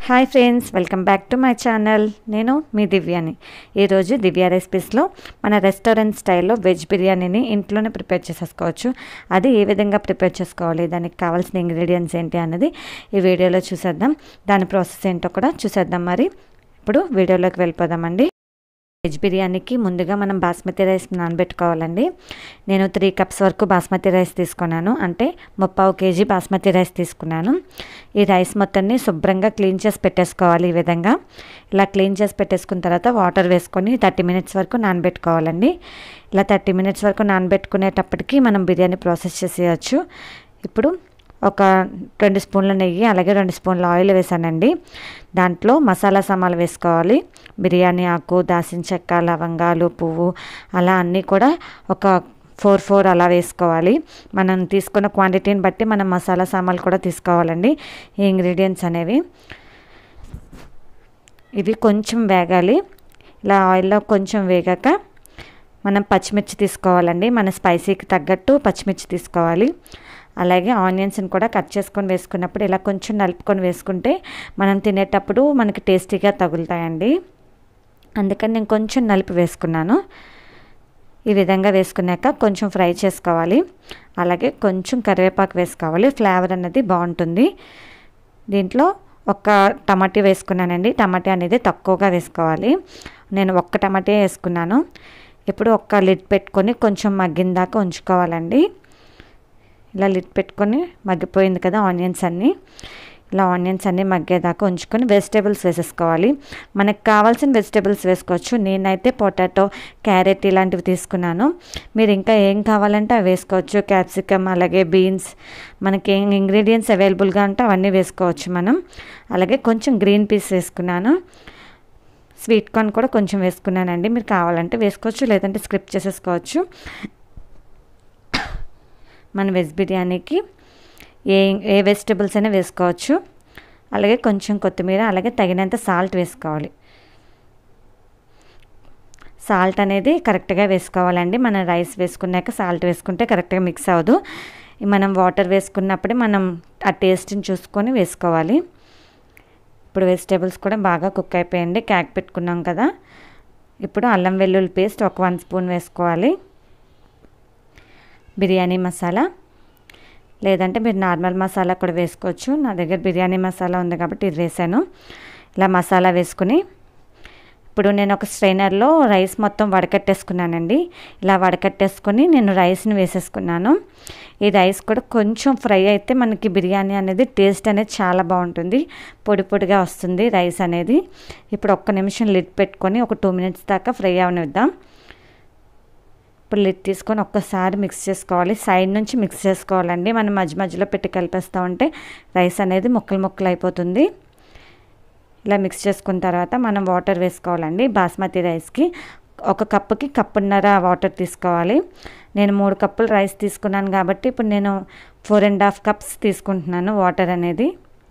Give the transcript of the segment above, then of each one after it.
hi friends welcome back to my channel నేను మీ దివ్యాని ఈరోజు దివ్య రెసిపీస్లో మన రెస్టారెంట్ స్టైల్లో వెజ్ బిర్యానీని ఇంట్లోనే ప్రిపేర్ చేసేసుకోవచ్చు అది ఏ విధంగా ప్రిపేర్ చేసుకోవాలి దానికి కావాల్సిన ఇంగ్రీడియంట్స్ ఏంటి అన్నది ఈ వీడియోలో చూసేద్దాం దాని ప్రాసెస్ ఏంటో కూడా చూసేద్దాం మరి ఇప్పుడు వీడియోలోకి వెళ్ళిపోదామండి వెజ్ బిర్యానీకి ముందుగా మనం బాస్మతి రైస్ నానబెట్టుకోవాలండి నేను త్రీ కప్స్ వరకు బాస్మతి రైస్ తీసుకున్నాను అంటే ముప్పావు కేజీ బాస్మతి రైస్ తీసుకున్నాను ఈ రైస్ మొత్తాన్ని శుభ్రంగా క్లీన్ చేసి పెట్టేసుకోవాలి ఈ విధంగా ఇలా క్లీన్ చేసి పెట్టేసుకున్న తర్వాత వాటర్ వేసుకొని థర్టీ మినిట్స్ వరకు నానబెట్టుకోవాలండి ఇలా థర్టీ మినిట్స్ వరకు నానబెట్టుకునేటప్పటికి మనం బిర్యానీ ప్రాసెస్ చేసేయచ్చు ఇప్పుడు ఒక రెండు స్పూన్ల నెయ్యి అలాగే రెండు స్పూన్ల ఆయిల్ వేసానండి దాంట్లో మసాలా సామాన్లు వేసుకోవాలి బిర్యానీ ఆకు దాసిన చెక్క లవంగాలు పువ్వు అలా అన్నీ కూడా ఒక ఫోర్ ఫోర్ అలా వేసుకోవాలి మనం తీసుకున్న క్వాంటిటీని బట్టి మనం మసాలా సామాన్లు కూడా తీసుకోవాలండి ఈ ఇంగ్రీడియంట్స్ అనేవి ఇవి కొంచెం వేగాలి ఇలా ఆయిల్లో కొంచెం వేగాక మనం పచ్చిమిర్చి తీసుకోవాలండి మన స్పైసీకి తగ్గట్టు పచ్చిమిర్చి తీసుకోవాలి అలాగే ఆనియన్స్ని కూడా కట్ చేసుకొని వేసుకున్నప్పుడు ఇలా కొంచెం నలుపుకొని వేసుకుంటే మనం తినేటప్పుడు మనకి టేస్టీగా తగులుతాయండి అందుకని నేను కొంచెం నలుపు వేసుకున్నాను ఈ విధంగా వేసుకున్నాక కొంచెం ఫ్రై చేసుకోవాలి అలాగే కొంచెం కరివేపాకు వేసుకోవాలి ఫ్లేవర్ అనేది బాగుంటుంది దీంట్లో ఒక టమాటీ వేసుకున్నానండి టమాటా అనేది తక్కువగా వేసుకోవాలి నేను ఒక్క టమాటే వేసుకున్నాను ఇప్పుడు ఒక్క లిడ్ పెట్టుకొని కొంచెం మగ్గిన దాకా ఉంచుకోవాలండి ఇలా లిడ్ పెట్టుకొని మగ్గిపోయింది కదా ఆనియన్స్ అన్నీ ఇలా ఆనియన్స్ అన్నీ మగ్గేదాకా ఉంచుకొని వెజిటేబుల్స్ వేసేసుకోవాలి మనకు కావాల్సిన వెజిటేబుల్స్ వేసుకోవచ్చు నేనైతే పొటాటో క్యారెట్ ఇలాంటివి తీసుకున్నాను మీరు ఇంకా ఏం కావాలంటే అవి వేసుకోవచ్చు క్యాప్సికమ్ అలాగే బీన్స్ మనకి ఏం ఇంగ్రీడియంట్స్ అవైలబుల్గా ఉంటే అవన్నీ వేసుకోవచ్చు మనం అలాగే కొంచెం గ్రీన్ పీస్ వేసుకున్నాను స్వీట్ కార్న్ కూడా కొంచెం వేసుకున్నానండి మీరు కావాలంటే వేసుకోవచ్చు లేదంటే స్క్రిప్ట్ చేసేసుకోవచ్చు మన వెజ్ బిర్యానీకి ఏ ఏ వెజిటబుల్స్ అయినా వేసుకోవచ్చు అలాగే కొంచెం కొత్తిమీర అలాగే తగినంత సాల్ట్ వేసుకోవాలి సాల్ట్ అనేది కరెక్ట్గా వేసుకోవాలండి మనం రైస్ వేసుకున్నాక సాల్ట్ వేసుకుంటే కరెక్ట్గా మిక్స్ అవ్వదు మనం వాటర్ వేసుకున్నప్పుడే మనం ఆ టేస్ట్ని చూసుకొని వేసుకోవాలి ఇప్పుడు వెజిటేబుల్స్ కూడా బాగా కుక్ అయిపోయండి క్యాక్ పెట్టుకున్నాం కదా ఇప్పుడు అల్లం వెల్లుల్లి పేస్ట్ ఒక వన్ స్పూన్ వేసుకోవాలి బిర్యానీ మసాలా లేదంటే మీరు నార్మల్ మసాలా కూడా వేసుకోవచ్చు నా దగ్గర బిర్యానీ మసాలా ఉంది కాబట్టి ఇది వేసాను ఇలా మసాలా వేసుకుని ఇప్పుడు నేను ఒక స్ట్రైనర్లో రైస్ మొత్తం వడకట్టేసుకున్నానండి ఇలా వడకట్టేసుకొని నేను రైస్ని వేసేసుకున్నాను ఈ రైస్ కూడా కొంచెం ఫ్రై అయితే మనకి బిర్యానీ అనేది టేస్ట్ అనేది చాలా బాగుంటుంది పొడి పొడిగా వస్తుంది రైస్ అనేది ఇప్పుడు ఒక్క నిమిషం లిడ్ పెట్టుకొని ఒక టూ మినిట్స్ దాకా ఫ్రై అవనిద్దాం ఇప్పుడు లిడ్ తీసుకొని ఒక్కసారి మిక్స్ చేసుకోవాలి సైడ్ నుంచి మిక్స్ చేసుకోవాలండి మనం మధ్య మధ్యలో పెట్టి కలిపేస్తూ ఉంటే రైస్ అనేది ముక్కలు ముక్కలు అయిపోతుంది ఇలా మిక్స్ చేసుకున్న తర్వాత మనం వాటర్ వేసుకోవాలండి బాస్మతి రైస్కి ఒక కప్పుకి కప్పున్నర వాటర్ తీసుకోవాలి నేను మూడు కప్పులు రైస్ తీసుకున్నాను కాబట్టి ఇప్పుడు నేను ఫోర్ అండ్ హాఫ్ కప్స్ తీసుకుంటున్నాను వాటర్ అనేది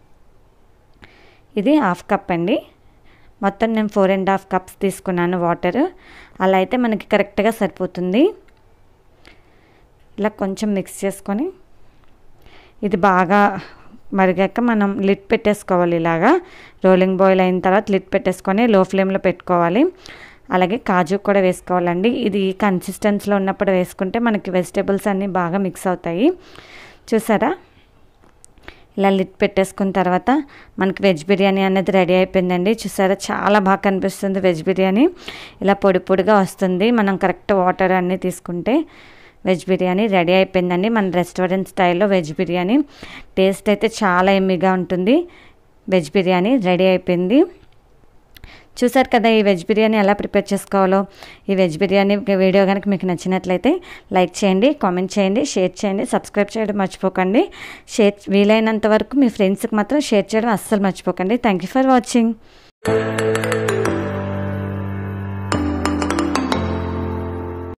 ఇది హాఫ్ కప్ అండి మొత్తం నేను ఫోర్ అండ్ హాఫ్ కప్స్ తీసుకున్నాను వాటర్ అలా అయితే మనకి కరెక్ట్గా సరిపోతుంది ఇలా కొంచెం మిక్స్ చేసుకొని ఇది బాగా మరిగాక మనం లిడ్ పెట్టేసుకోవాలి ఇలాగా రోలింగ్ బాయిల్ అయిన తర్వాత లిడ్ పెట్టేసుకొని లో ఫ్లేమ్లో పెట్టుకోవాలి అలాగే కాజు కూడా వేసుకోవాలండి ఇది కన్సిస్టెన్సీలో ఉన్నప్పుడు వేసుకుంటే మనకి వెజిటేబుల్స్ అన్నీ బాగా మిక్స్ అవుతాయి చూసారా ఇలా లిడ్ పెట్టేసుకున్న తర్వాత మనకి వెజ్ బిర్యానీ అనేది రెడీ అయిపోయిందండి చూసారా చాలా బాగా కనిపిస్తుంది వెజ్ బిర్యానీ ఇలా పొడి పొడిగా వస్తుంది మనం కరెక్ట్ వాటర్ అన్నీ తీసుకుంటే వెజ్ బిర్యానీ రెడీ అయిపోయిందండి మన రెస్టారెంట్ స్టైల్లో వెజ్ బిర్యానీ టేస్ట్ అయితే చాలా ఎమ్మిగా ఉంటుంది వెజ్ బిర్యానీ రెడీ అయిపోయింది చూసారు కదా ఈ వెజ్ బిర్యానీ ఎలా ప్రిపేర్ చేసుకోవాలో ఈ వెజ్ బిర్యానీ వీడియో కనుక మీకు నచ్చినట్లయితే లైక్ చేయండి కామెంట్ చేయండి షేర్ చేయండి సబ్స్క్రైబ్ చేయడం మర్చిపోకండి షేర్ వీలైనంత వరకు మీ ఫ్రెండ్స్కి మాత్రం షేర్ చేయడం అస్సలు మర్చిపోకండి థ్యాంక్ యూ ఫర్ వాచింగ్